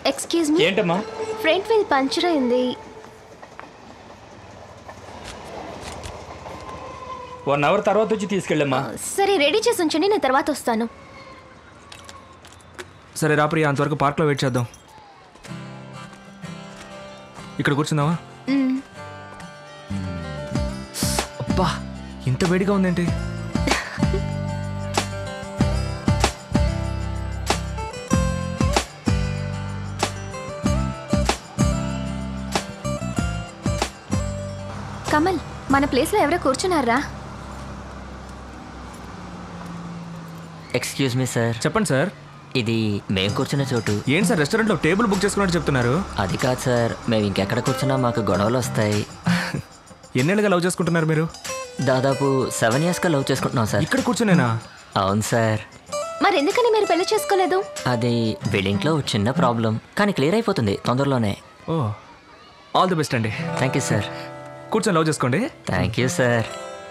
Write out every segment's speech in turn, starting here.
Excuse me ఏంటమ్మా front wheel puncture అయింది one hour తర్వాత వచ్చి తీసుకెళ్ళమ్మా సరే రెడీ చేసి ఉంచండి నేను తర్వాత వస్తాను సరే రా ప్రియా అంతవరకు పార్క్లో వెయిట్ చేద్దాం ఇక్కడ కూర్చుందామా మ్మ్. అబ్బా ఇంత వేడిగా ఉందేంటి కమల్ మన ప్లేస్లో ఎవరో కూర్చున్నారా ఎక్స్క్యూజ్ మీ సార్ చెప్పండి సార్ ఇది మేం కూర్చున్న చోటు ఏంటి సార్ రెస్టారెంట్లో టేబుల్ బుక్ చేసుకున్నట్టు చెప్తున్నారు అది కాదు సార్ మేము ఇంకెక్కడ కూర్చున్నా మాకు గొడవలు వస్తాయి ఎన్నేళ్ళుగా లవ్ చేసుకుంటున్నారు మీరు దాదాపు సెవెన్ ఇయర్స్గా లవ్ చేసుకుంటున్నాం సార్ ఇక్కడ కూర్చునేనా అవును సార్ మరి ఎందుకని మీరు పెళ్లి చేసుకోలేదు అది బిల్డింగ్లో ఒక చిన్న ప్రాబ్లం కానీ క్లియర్ అయిపోతుంది తొందరలోనే ఓ ఆల్ ది బెస్ట్ అండి థ్యాంక్ యూ సార్ కూర్చొని లవ్ చేసుకోండి థ్యాంక్ యూ సార్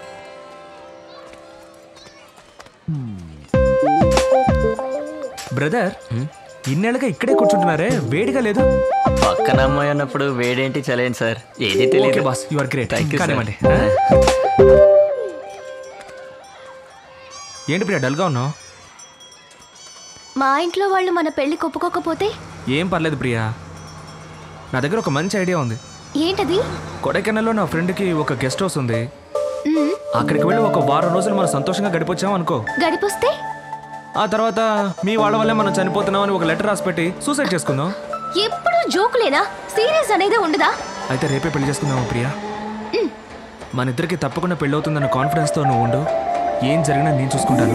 బ్రదర్ ఇన్నేళ్ళుగా ఇక్కడే కూర్చుంటున్నారే వేడిగా లేదు పక్కన అమ్మాయి అన్నప్పుడు వేడేంటి చలేండి సార్ ఏది ఓకే తెలియదు boss you are great thank you కానివ్వండి ఏంటి ప్రియా డల్గా ఉన్నావు మా ఇంట్లో వాళ్ళు మన పెళ్లి ఒప్పుకోకపోతే ఏం పర్లేదు ప్రియా నా దగ్గర ఒక మంచి ఐడియా ఉంది ఏంటది కొడైకెనాల్లో నా ఫ్రెండ్కి ఒక గెస్ట్ హౌస్ ఉంది మ్మ్. అక్కడికి వెళ్ళి ఒక వారం రోజులు మనం సంతోషంగా గడిపొచ్చాం అనుకో గడిపొస్తే ఆ తర్వాత మీ వాళ్ళ వల్లే మనం చనిపోతున్నాం అని ఒక లెటర్ రాసి పెట్టి సూసైడ్ చేసుకుందాం ఎప్పుడు జోకులేనా సీరియస్ అనేది ఉండదా అయితే రేపే పెళ్లి చేసుకుందామా ప్రియా మన ఇద్దరికి తప్పకుండా పెళ్ళి అవుతుందన్న కాన్ఫిడెన్స్తో నువ్వు ఉండు ఏం జరిగినా నేను చూసుకుంటాను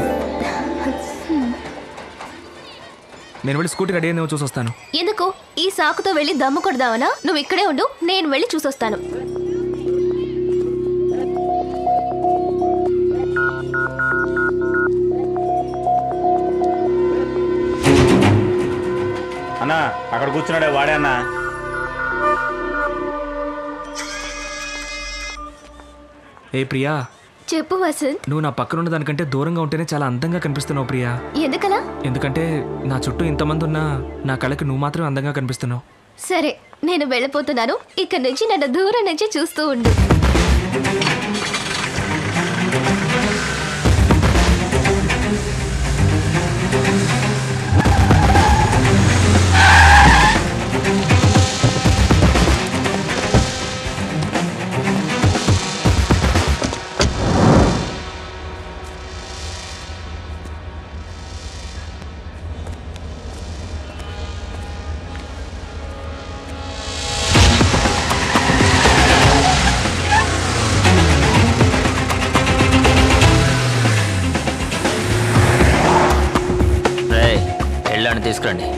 నేను వెళ్ళి స్కూటీ రెడీ అయిందేమో చూసి వస్తాను ఎందుకు ఈ సాకుతో వెళ్ళి దమ్ము కొడదావనా నువ్వు ఇక్కడే ఉండు నేను వెళ్ళి చూసొస్తాను అన్నా అక్కడ కూర్చున్నాడే వాడే అన్నా ఏ ప్రియా చెప్పు వసంత్ నువ్వు నా పక్కన ఉన్న దానికంటే దూరంగా ఉంటేనే చాలా అందంగా కనిపిస్తున్నావు ప్రియా ఎందుకలా ఎందుకంటే నా చుట్టూ ఇంతమంది ఉన్నా నా కళకి నువ్వు మాత్రమే అందంగా కనిపిస్తున్నావు సరే నేను వెళ్ళిపోతున్నాను ఇక్కడ నుంచి నన్ను దూరం నుంచి చూస్తూ ఉండు రే వెళ్ళండి తీసుకురండి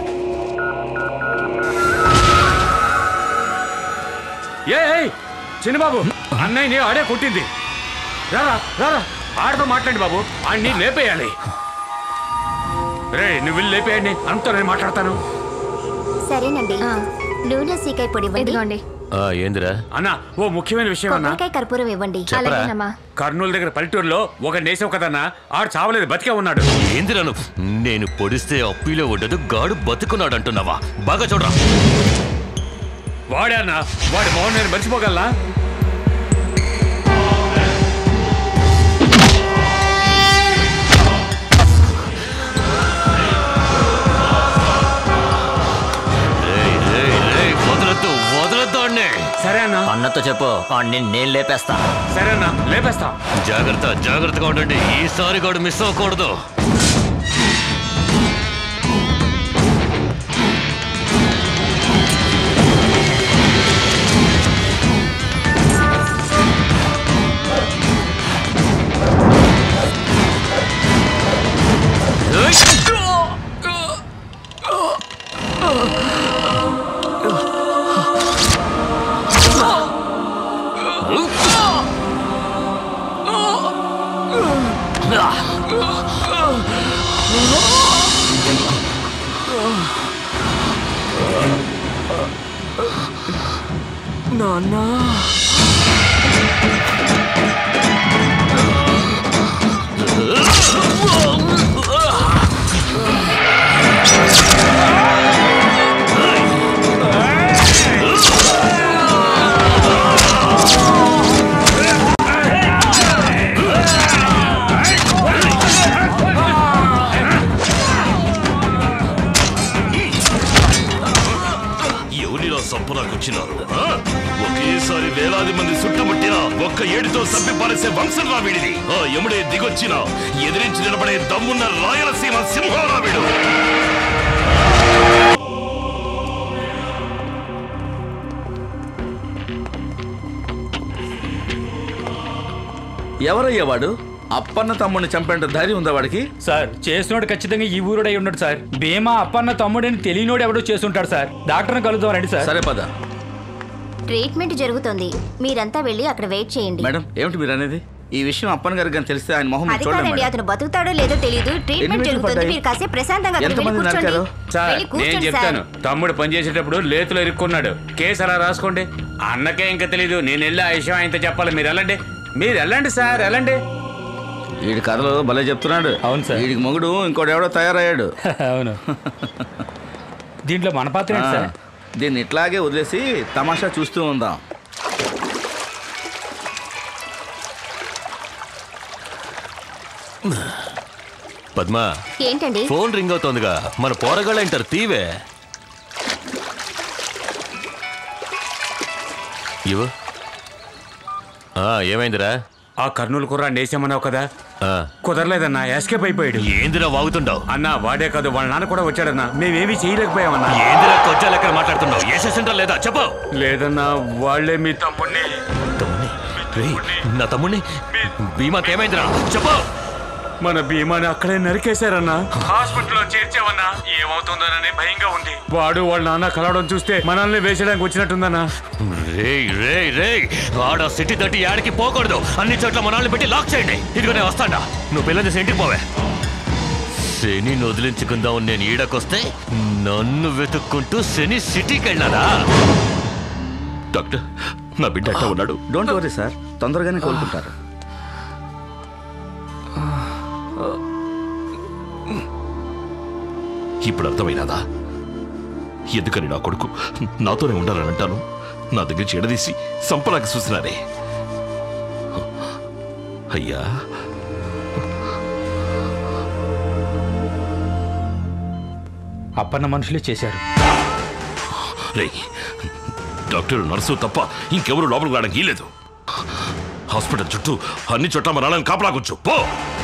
ఏ ఏయ్, చిన్నబాబు అన్నయ్యని ఆడే కొట్టింది రారా రారా ఆడతో మాట్లాడి బాబు ఆడిని లేపేయాలి రే నువ్వు వెళ్ళి లేపేయండి అంతా నేను మాట్లాడతాను సరేనండి నూనె సీకాయ పొడి ఇవ్వండి ఇదిగోండి ఏందిరా అన్న ఓ ముఖ్యమైన విషయం అన్న కొబ్బరికాయ కర్పూరం ఇవ్వండి అలాగేనమ్మా కర్నూలు దగ్గర పల్లెటూరులో ఒక నేసావు కదన్నా ఆడు చావలేదు బతికే ఉన్నాడు ఏందిరా నువ్వు నేను పొడిస్తే అప్పిలో ఉండదు గాడు బతుకున్నాడు అంటున్నావా బాగా చూడరా వాడే అన్న వాడి మౌన్ నేను మర్చిపోగలనా రేయ్, రేయ్, రేయ్, వదలొద్దు వదలొద్దు అన్నే సరే అన్న అన్నతో చెప్పు వాడిని నేను లేపేస్తా సరే అన్న లేపేస్తా జాగ్రత్త జాగ్రత్తగా ఉండండి ఈసారి గాడు మిస్ అవ్వకూడదు నాన్నా ఆ సంపరాకొచ్చినారు ఆ? ఒకేసారి వేలాది మంది చుట్టుముట్టిన ఒక్క ఏడుతో సభ్య పారేసే వంశం రా వీడిది ఆ యముడే దిగొచ్చిన ఎదిరించి నిలబడే దమ్మున్న రాయలసీమ సింహారా వీడు ఎవరయ్యా వాడు అప్పన్న తమ్ముడిని చంపేంత ధైర్యం ఉందా వాడికి సార్ చేసినోడు ఖచ్చితంగా ఈ ఊరుడై ఉన్నాడు సార్ భీమా అప్పన్న తమ్ముడని తెలియనోడు ఎవడో చేస్తుంటాడు సార్ డాక్టర్ని కలుద్దాం రండి సార్ సరే పద ట్రీట్మెంట్ జరుగుతోంది మీరంతా వెళ్ళి అక్కడ వెయిట్ చేయండి మేడం ఏమిటి మీరు అనేది ఈ విషయం అప్పన్న గారికి కానీ తెలిస్తే ఆయన మొహం అది చూడండి కాదండి మేడం అతను బతుకుతాడో లేదో తెలియదు ఎన్ని ట్రీట్మెంట్ మీటర్లు జరుగుతుంది పడ్డాయి? మీరు కాసేపు ప్రశాంతంగా అక్కడ వెళ్ళి ఎంతమంది కూర్చోండి నరికారు? సార్ వెళ్ళి నేను కూర్చోండి చెప్తాను సార్ తమ్ముడు పనిచేసేటప్పుడు లేతులో ఇరుక్కున్నాడు కేసు అలా రాసుకోండి అన్నకే ఇంకా తెలీదు నేను వెళ్ళి ఆ విషయం ఆయనతో చెప్పాలి మీరు వెళ్ళండి మీరు వెళ్ళండి సార్ వెళ్ళండి వీడి కథలు భలే చెప్తున్నాడు అవును సార్. వీడికి మొగుడు ఇంకోటి ఎవడో తయారయ్యాడు అవును దీంట్లో మన పాత్ర ఏంటి సార్ ఆ, దీన్ని ఇట్లాగే వదిలేసి తమాషా చూస్తూ ఉందాం పద్మా ఏంటండి ఫోన్ రింగ్ అవుతోందిగా మన పోరగాళ్ళు అంటారు తీవే ఇవ్వు ఆ, ఏమైందిరా ఆ కర్నూలు కుర్రాన్ని వేసామన్నావు కదా ఆ, కుదరలేదన్నా ఎస్కేప్ అయిపోయాడు ఏందిరా వాగుతుండవు అన్నా వాడే కాదు వాళ్ళ నాన్న కూడా వచ్చాడన్నా మేమేమీ చేయలేకపోయామన్నా ఏందిరా కొజ్జా లెక్కన మాట్లాడుతున్నావు ఏసేసింటా లేదా చెప్పు లేదన్నా వాళ్ళే మీ తమ్ముడిని తమ్ముణ్ణి రేయ్, నా తమ్ముణ్ణి భీమాకేమైందిరా చెప్పు మన భీమాని అక్కడే నరికేశారన్నా హాస్పిటల్లో చేర్చామన్నా ఏమవుతుందోనని భయంగా ఉంది వాడు వాళ్ళ నాన్న కలవడం చూస్తే మనల్ని వేసేయడానికి వచ్చినట్టుందన్నా రేయ్ రేయ్ రేయ్ ఆడ సిటీ దట్టి యాడికి పోకూడదు అన్ని చోట్ల మనల్ని పెట్టి లాక్ చేయండి ఇదిగో నేను వస్తాడా నువ్వు పిల్లలు చేసి ఇంటికి పోవే శని వదిలించుకుందాం నేను ఈడకొస్తే నన్ను వెతుక్కుంటూ శని సిటీకి వెళ్ళాడా డాక్టర్ నా బిడ్డ అట్ట ఉన్నాడు డోంట్ వరీ సార్ తొందరగానే కోలుకుంటారు ఇప్పుడు అర్థమైనదా ఎందుకని నా కొడుకు నాతోనే ఉండాలని అంటాను నా దగ్గర చెడదీసి సంపలాకి చూసినారే అయ్యా అప్పన్న మనుషులే చేశారు రేయ్ డాక్టర్ నర్సు తప్ప ఇంకెవరు లోపలికి రావడానికి లేదు హాస్పిటల్ చుట్టూ అన్ని చోట్ల మన వాళ్ళని కాపలాకొచ్చు పో